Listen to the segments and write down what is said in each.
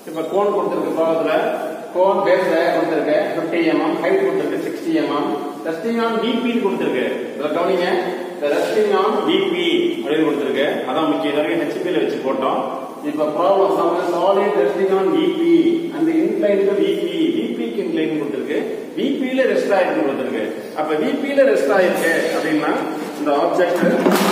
இப்ப கோன் கொடுத்திருக்கு ப்ராப்ளத்துல கோன் பேஸ்ல கொடுத்திருக்கு 50 mm ஹைட் கொடுத்திருக்கு 60 mm ரெஸ்டிங் ஆன் VP கொடுத்திருக்கு இத கவனிங்க இந்த ரெஸ்டிங் ஆன் VP அப்படின்னு கொடுத்திருக்கு அதான் முக்கியம் நிறைய HP ல வச்சு போட்டோம் இப்ப problem some solid resting on VP அந்த இன்க்ளைன் டு VP VP க்கு இன்க்ளைன் கொடுத்திருக்கு VP ல ரெஸ்ட் ஆயிருக்கு கொடுத்திருக்கு அப்ப VP ல ரெஸ்ட் ஆயிருக்கு அப்படின்னா இந்த ஆப்ஜெக்ட்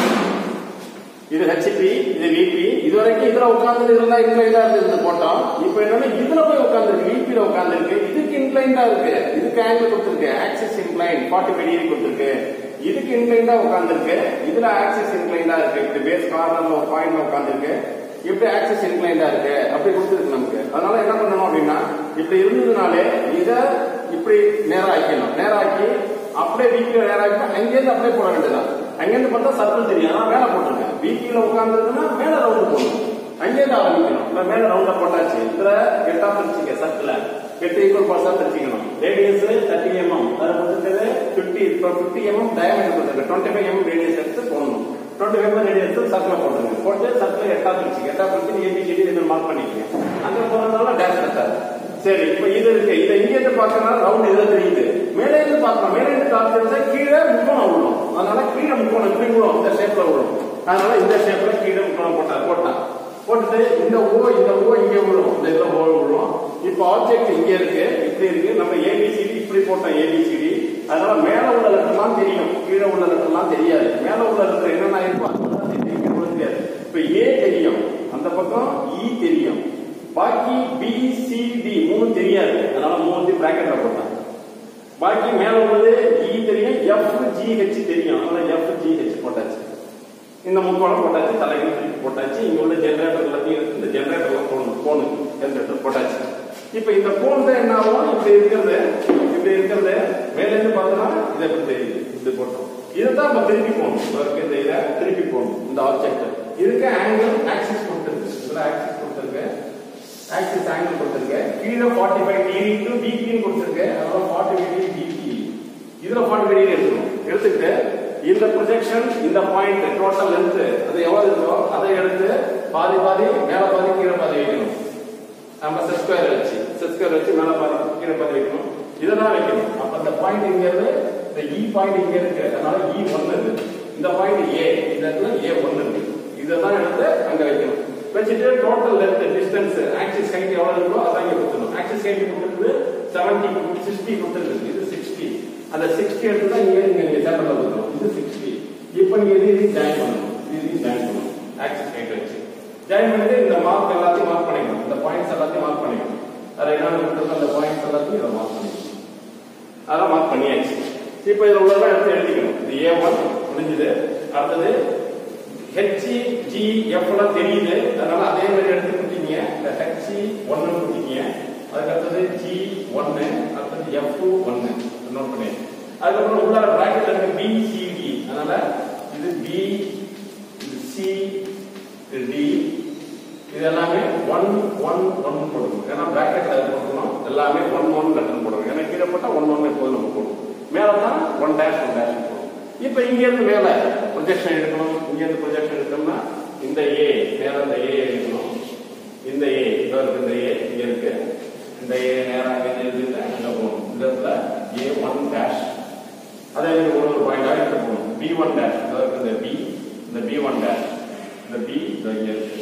இது ஹெச்பி இது விபி இது வரைக்கும் இதுல உட்கார்ந்து இருந்தா இன்க்ளைண்டா இருந்து போட்டோம் இப்போ என்னன்னா இதுல போய் உட்கார்ந்துருக்கு விபில உட்கார்ந்துருக்கு இதுக்கு இன்க்ளைண்டா இருக்கு இதுக்கு ஆங்கிள் கொடுத்துருக்கு axis incline forty five degree கொடுத்துருக்கு இதுக்கு இன்க்ளைண்டா உட்கார்ந்துருக்கு இதுல ஆக்சிஸ் இன்க்ளைண்டா இருக்கு இப்படி பேஸ் கார்னர்ல ஒரு பாயிண்ட்ல உட்கார்ந்துருக்கு இப்படி ஆக்சிஸ் இன்க்ளைண்டா இருக்கு அப்படி கொடுத்துருக்கு நமக்கு அதனால என்ன பண்ணணும் அப்படின்னா இப்படி இருந்ததுனாலே இத இப்படி நேரா ஆக்கணும் நேரா ஆக்கி அப்படியே வீக்ல நேரா ஆக்கி அங்கேருந்து அப்படியே போட வேண்டியதான் அங்கிருந்து பார்த்தா சர்க்கிள் தெரியும் ஆனா மேல போட்டிருக்கேன் வீக்கில உட்கார்ந்துருக்குன்னா மேல ரவுண்ட் போடணும் அங்கேருந்து ஆரம்பிக்கணும் இல்ல மேல ரவுண்ட போட்டாச்சு இதுல எட்டா பிரிச்சுக்க சர்க்கிள் எட்டு ஈக்குவல் பார்ட்ஸா பிரிச்சுக்கணும் ரேடியஸ் தேர்ட்டி எம்எம் அதை கொடுத்துருக்கிறது பிப்டி இப்போ பிப்டி எம்எம் டயமீட்டர் கொடுத்துருக்கு டுவெண்ட்டி ஃபைவ் எம்எம் ரேடியஸ் எடுத்து போடணும் டுவெண்ட்டி ஃபைவ் ரேடியஸ் சர்க்கிள் போட்டுருங்க போட்டு சர்க்கிள் எட்டா பிரிச்சுக்க எட்டா பிரிச்சு ஏபிசிடி இதை மார்க் பண்ணிக்கங்க அங்க போனதுனால டேஷ் கட்டாது சரி இப்ப இது இருக்கு இதை இங்க இருந்து பார்க்கறதுனால ரவுண்ட் இதுல தெரியுது மேலே இருந்து பார்க்கணும் மேலே இருந்து காமிச்சா கீழே முக்கோணம் விழும் அதனால கீழே முக்கோணம் இப்படி விழும் இந்த ஷேப்ல விழும் அதனால இந்த ஷேப்ல கீழே முக்கோணம் போட்டா போட்டான் போட்டுட்டு இந்த ஓ இந்த ஓ இங்க விழும் இந்த இதுல ஓ விழும் இப்போ ஆப்ஜெக்ட் இங்க இருக்கு இப்படி இருக்கு நம்ம ஏபிசிடி இப்படி போட்டோம் ஏபிசிடி அதனால மேல உள்ள லெட்டர்லாம் தெரியும் கீழே உள்ள லெட்டர்லாம் தெரியாது மேல உள்ள லெட்டர் என்னென்ன இருக்கும் அதெல்லாம் தெரியும் இங்க கூட தெரியாது இப்ப ஏ தெரியும் அந்த பக்கம் இ தெரியும் பாக்கி பி சி டி மூணு தெரியாது அதனால மூணு பிராக்கெட்ல போட்டாங்க பாக்கி மேல உள்ளது இ தெரியும் எஃப் ஜி ஹெச் தெரியும் அதனால எஃப் ஜி ஹெச் போட்டாச்சு இந்த முக்கோணம் போட்டாச்சு தலைகள் திருப்பி போட்டாச்சு இங்க உள்ள ஜெனரேட்டர் எல்லாத்தையும் எடுத்து இந்த ஜெனரேட்டர் போடணும் போனு ஜெனரேட்டர் போட்டாச்சு இப்ப இந்த போன் தான் என்ன ஆகும் இப்படி இருக்கிறது இப்படி இருக்கிறது மேல இருந்து பார்த்தோம்னா இதை எப்படி தெரியுது இப்படி போட்டோம் இதுதான் நம்ம திருப்பி போகணும் இதற்கு இந்த இதை திருப்பி போகணும் இந்த ஆப்ஜெக்ட் இதுக்கு ஆங்கிள் ஆக்சிஸ் கொடுத்துருக்கு இதுல ஆக்சிஸ் கொடுத்துருக்கு ஆக்சிஸ் ஆங்கிள் கொடுத்துருக்கு கீழே ஃபார்ட்டி ஃபைவ் டிகிரி டு பிபின்னு கொடுத்துருக்கு அதனால ஃபார்ட்டி ஃபைவ் டிகிரி பிபி இதுல ஃபார்ட்டி ஃபைவ் டிகிரி எடுக்கணும் எடுத்துக்கிட்டு இந்த ப்ரொஜெக்ஷன் இந்த பாயிண்ட் டோட்டல் லென்த் அது எவ்வளவு இருக்கோ அதை எடுத்து பாதி பாதி மேல பாதி கீழே பாதி வைக்கணும் நம்ம செட் ஸ்கொயர் வச்சு செட் ஸ்கொயர் வச்சு மேல பாதி கீழே பாதி வைக்கணும் இதெல்லாம் வைக்கணும் அப்ப இந்த பாயிண்ட் இங்க இருந்து இந்த இ பாயிண்ட் இங்க இருக்கு அதனால இ ஒன்னு இருக்கு இந்த பாயிண்ட் ஏ இந்த இடத்துல ஏ ஒன்னு இருக்கு இதெல்லாம் எடுத்து அங்க வைக்கணும் வச்சுட்டு total length distance axis height எவ்வளவு இருக்கோ அதான் இங்க கொடுத்துணும் ஆக்சிஸ் ஹைட் கொடுத்துருக்கு செவன்டி சிக்ஸ்டி கொடுத்துருக்கு இது சிக்ஸ்டி அந்த சிக்ஸ்டி எடுத்து தான் இங்க நீங்க இங்க சேப்பர்ல கொடுக்கணும் இது சிக்ஸ்டி இப்போ நீங்க இது இது ஜாயின் பண்ணணும் இது இது ஜாயின் பண்ணணும் ஆக்சிஸ் ஹைட் வச்சு ஜாயின் பண்ணிட்டு இந்த மார்க் எல்லாத்தையும் மார்க் பண்ணிக்கணும் இந்த பாயிண்ட்ஸ் எல்லாத்தையும் மார்க் பண்ணிக்கணும் அதில் என்னென்ன கொடுத்துருக்கோ அந்த பாயிண்ட்ஸ் எல்லாத்தையும் இதை மார்க் பண்ணிக்கணும் அதெல்லாம் மார்க் பண்ணியாச்சு இப்போ இதில் உள்ளதெல்லாம் எடுத்து எழுதிக்கணும் இது ஏ ஒன் முடிஞ்சது அடுத்தது ஹெச் ஜி எஃப் எல்லாம் தெரியுது அதனால அதே மாதிரி எடுத்து கொடுத்தீங்க இந்த ஹெச் ஒன்னு கொடுத்தீங்க அதுக்கு அடுத்தது ஜி ஒன்னு அடுத்தது எஃப் ஒன்னு நோட் பண்ணி அதுக்கப்புறம் உள்ள பிராக்கெட்ல இருக்கு பி சி டி அதனால இது பி இது சி இது டி இது எல்லாமே ஒன் ஒன் ஒன் போடணும் ஏன்னா பிராக்கெட்ல போடணும் எல்லாமே ஒன் ஒன் லெட்டர் போடணும் ஏன்னா கீழே போட்டா ஒன் ஒன் எப்போதும் நம்ம போடணும் மேல தான் ஒன் டேஷ் ஒன் டேஷ் போடணும் இப்ப இங்க இருந்து மேல ப்ரொஜெக்ஷன் எடுக்கணும் இங்க இருந்து ப்ரொஜெக்ஷன் எடுக்கணும்னா இந்த ஏ மேல இந்த ஏ எடுக்கணும் இந்த ஏ இதோ இருக்கு இந்த ஏ இங்க இருக்கு இந்த ஏ நேரா இங்க எழுதிட்டு அங்க போகணும் இந்த இடத்துல ஏ ஒன் டேஷ் அதே மாதிரி ஒரு ஒரு பாயிண்டா எடுத்து போகணும் பி ஒன் டேஷ் அதாவது இந்த பி இந்த பி ஒன் டேஷ் இந்த பி இந்த இங்க இருக்கு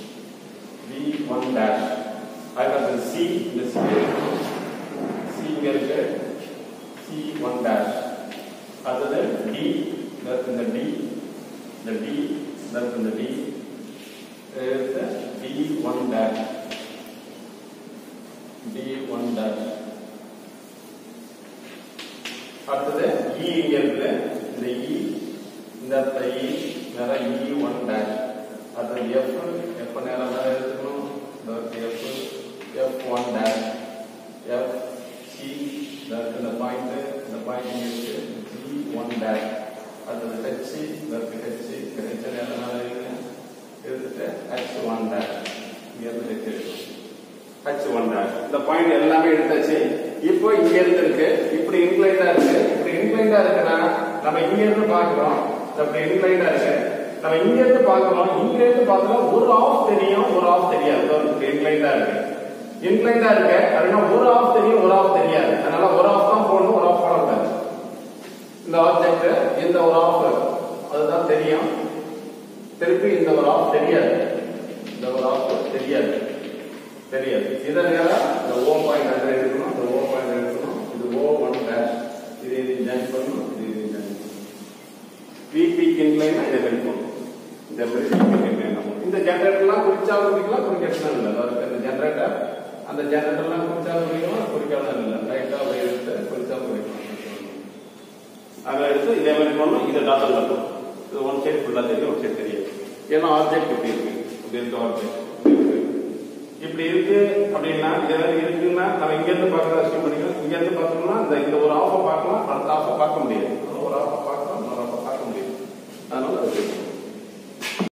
பி ஒன் டேஷ் அதுக்கடுத்து சி இந்த சி சி இங்க இருக்கு சி ஒன் டேஷ் அடுத்தது டி இதற்கு இந்த டி இந்த டி இதற்கு இந்த D D one dash D one dash அடுத்தது இ இங்க இருக்குது இந்த இ இந்த இடத்துல இ நேரம் இ ஒன் டேஷ் அடுத்தது எஃப் எஃப் நேரம் மேல எடுத்துக்கணும் இதற்கு F F one dash F C இதற்கு இந்த பாயிண்ட் இந்த பாயிண்ட் இங்க இருக்கு ஜி ஒன் டேஷ் அடுத்தது ஹெச் இதற்கு ஹெச் ஹெச் நேரம் மேல இருக்கு எடுத்துட்டு ஹெச் ஒன் டேஷ் இங்க இருந்து ஹெச் எடுக்கணும் ஹச் ஒன் டேஷ் இந்த பாயிண்ட் எல்லாமே எடுத்தாச்சு இப்போ இங்க இருந்து இருக்கு இப்படி இன்க்ளைண்டா இருக்கு இப்படி இன்க்ளைண்டா இருக்குன்னா நம்ம இங்க இருந்து பாக்குறோம் இப்படி இன்க்ளைண்டா இருக்கு நம்ம இங்க இருந்து பாக்குறோம் இங்க இருந்து பார்த்தோம்னா ஒரு ஆஃப் தெரியும் ஒரு ஆஃப் தெரியாது இன்க்ளைண்டா இருக்கு இன்க்ளைண்டா இருக்கு அப்படின்னா ஒரு ஆஃப் தெரியும் ஒரு ஆஃப் தெரியாது அதனால ஒரு ஆஃப் தான் போடணும் ஒரு ஆஃப் போடக்கூடாது இந்த ஆப்ஜெக்ட் இந்த ஒரு ஆஃப் அதுதான் தெரியும் திருப்பி இந்த ஒரு ஆஃப் தெரியாது இந்த ஒரு ஆஃப் தெரியாது தெரியாது இதை நேரா இந்த ஓ பாயிண்ட் அங்கே எடுக்கணும் இந்த ஓ பாயிண்ட் எடுக்கணும் இது ஓ ஒன் டேஷ் இது இது ஜாயின் பண்ணணும் இது இது ஜாயின் பண்ணணும் விபி இன்லைன் இதை வெளிப்போம் இந்த மாதிரி VP incline ஆகும். இந்த ஜெனரேட்டர்லாம் குறிச்சா குறிக்கலாம் குறிக்கலாம் இல்லை அதாவது இந்த ஜெனரேட்டர் அந்த ஜெனரேட்டர்லாம் குறிச்சா குறிக்கலாம் குறிக்கலாம் இல்லை ரைட்டா அப்படியே எடுத்து குறிச்சா குறிக்கலாம் அதை எடுத்து இதே மாதிரி பண்ணணும் இதை டாட்டல் பண்ணணும் இது ஒன் சைடு ஃபுல்லாக தெரியும் ஒரு சைடு தெரியாது ஏன்னா ஆப்ஜெக்ட் இப்படி இருக்கு இப்படி இருக்க ஆப்ஜெக்ட் இப்படி இருக்கு அப்படின்னா இது ஏதாவது இருக்குன்னா நம்ம இங்க இருந்து பார்க்கறத அசியூம் பண்ணிக்கலாம் இங்க இருந்து பார்த்தோம்னா இந்த இந்த ஒரு ஆஃபை பார்க்கலாம் அடுத்த ஆஃபை பார்க்க முடியாது